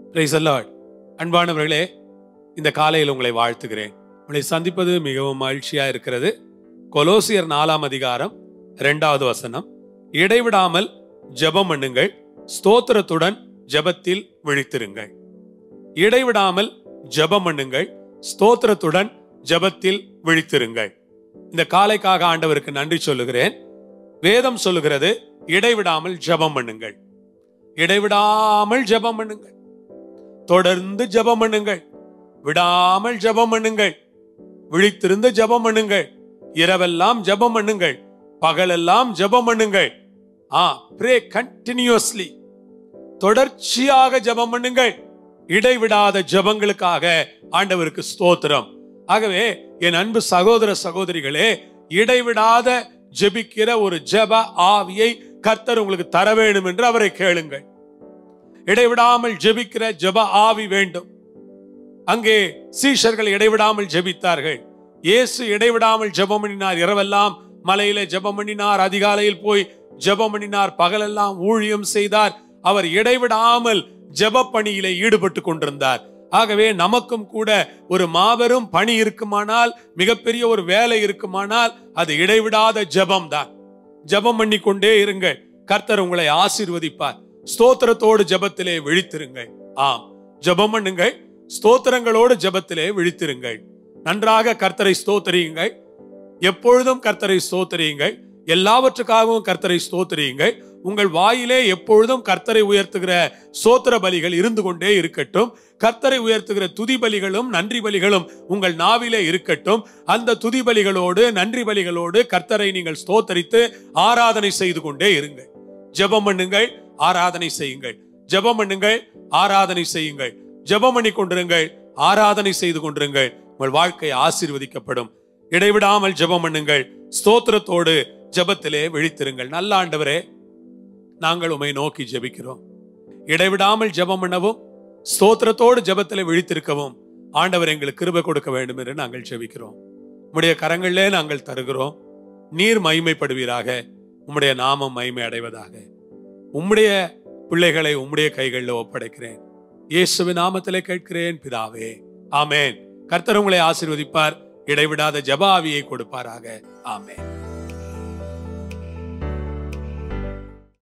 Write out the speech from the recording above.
Praise the Lord. அன்பானவர்களே இந்த காலையில் உங்களை வாழ்த்துகிறேன் உங்களை சந்திப்பது மிகவும் மகிழ்ச்சியா இருக்கிறது கொலோசியர் நாலாம் அதிகாரம் இரண்டாவது வசனம் இடைவிடாமல் ஜெபம் பண்ணுங்கள் ஸ்தோத்திரத்துடன் ஜெபத்தில் விழித்திருங்கள் இடைவிடாமல் ஜெபம் பண்ணுங்கள் ஸ்தோத்திரத்துடன் ஜெபத்தில் விழித்திருங்கள் இந்த காலைக்காக ஆண்டவருக்கு நன்றி சொல்லுகிறேன் வேதம் சொல்லுகிறது இடைவிடாமல் ஜெபம் பண்ணுங்கள் இடைவிடாமல் ஜெபம் பண்ணுங்கள் தொடர்ந்து ஜெபம் பண்ணுங்கள் விடாமல் ஜெபம் பண்ணுங்கள் விழித்திருந்து ஜெபம் பண்ணுங்கள் இரவெல்லாம் ஜெபம் பண்ணுங்கள் பகலெல்லாம் ஜெபம் பண்ணுங்கள் ஆ ப்ரே கண்டினியூஸ்லி தொடர்ச்சியாக ஜெபம் பண்ணுங்கள் இடைவிடாத ஜெபங்களுக்காக ஆண்டவருக்கு ஸ்தோத்திரம் ஆகவே என் அன்பு சகோதர சகோதரிகளே இடைவிடாத ஜெபிக்கிற ஒரு ஜெப ஆவியை கர்த்தர் உங்களுக்கு தர வேண்டும் என்று அவரை கேளுங்கள் இடைவிடாமல் ஜெபிக்கிற ஜெப ஆவி வேண்டும் அங்கே சீஷர்கள் இடைவிடாமல் ஜெபித்தார்கள் இயேசு இடைவிடாமல் ஜெபம் பண்ணினார் இரவெல்லாம் மலையில ஜெபம் பண்ணினார் அதிகாலையில் போய் ஜெபம் பண்ணினார் பகலெல்லாம் ஊழியம் செய்தார் அவர் இடைவிடாமல் ஜெப பணியிலே ஈடுபட்டு கொண்டிருந்தார் ஆகவே நமக்கும் கூட ஒரு மாபெரும் பணி இருக்குமானால் மிகப்பெரிய ஒரு வேலை இருக்குமானால் அது இடைவிடாத ஜெபம் தான் ஜெபம் பண்ணி கொண்டே இருங்கள் கர்த்தர் உங்களை ஆசீர்வதிப்பார் ஸ்தோத்திரத்தோடு ஜெபத்திலே விழித்திருங்கள் ஆம் ஜெபம் பண்ணுங்கள் ஸ்தோத்திரங்களோடு ஜெபத்திலே விழித்திருங்கள் நன்றாக கர்த்தரை ஸ்தோத்தரியுங்கள் எப்பொழுதும் கர்த்தரை ஸ்தோத்தரியுங்கள் எல்லாவற்றுக்காகவும் கர்த்தரை ஸ்தோத்தரியுங்கள் உங்கள் வாயிலே எப்பொழுதும் கர்த்தரை உயர்த்துகிற சோத்திர பலிகள் இருந்து கொண்டே இருக்கட்டும் கர்த்தரை உயர்த்துகிற துதி பலிகளும் நன்றி பலிகளும் உங்கள் நாவிலே இருக்கட்டும் அந்த துதி பலிகளோடு நன்றி பலிகளோடு கர்த்தரை நீங்கள் ஸ்தோத்தரித்து ஆராதனை செய்து கொண்டே இருங்கள் ஜெபம் பண்ணுங்கள் ஆராதனை செய்யுங்கள் ஜெபம் பண்ணுங்கள் ஆராதனை செய்யுங்கள் ஜெபம் பண்ணி கொண்டிருங்கள் ஆராதனை செய்து கொண்டிருங்கள் உங்கள் வாழ்க்கை ஆசீர்வதிக்கப்படும் இடைவிடாமல் ஜெபம் பண்ணுங்கள் ஸ்தோத்திரத்தோடு ஜெபத்திலே விழித்திருங்கள் நல்ல ஆண்டவரே நாங்கள் உமை நோக்கி ஜெபிக்கிறோம் இடைவிடாமல் ஜெபம் பண்ணவும் ஸ்தோத்திரத்தோடு ஜெபத்திலே விழித்திருக்கவும் ஆண்டவர் எங்களுக்கு கிருபை கொடுக்க வேண்டும் என்று நாங்கள் ஜெபிக்கிறோம் உம்முடைய கரங்களிலே நாங்கள் தருகிறோம் நீர் மகிமைப்படுவீராக உம்முடைய நாமம் மகிமை அடைவதாக உம்முடைய பிள்ளைகளை உம்முடைய கைகளில் ஒப்படைக்கிறேன் இயேசுவின் நாமத்திலே கேட்கிறேன் பிதாவே ஆமேன் கர்த்தர் உங்களை ஆசீர்வதிப்பார் இடைவிடாத ஜபாவியை கொடுப்பாராக ஆமேன்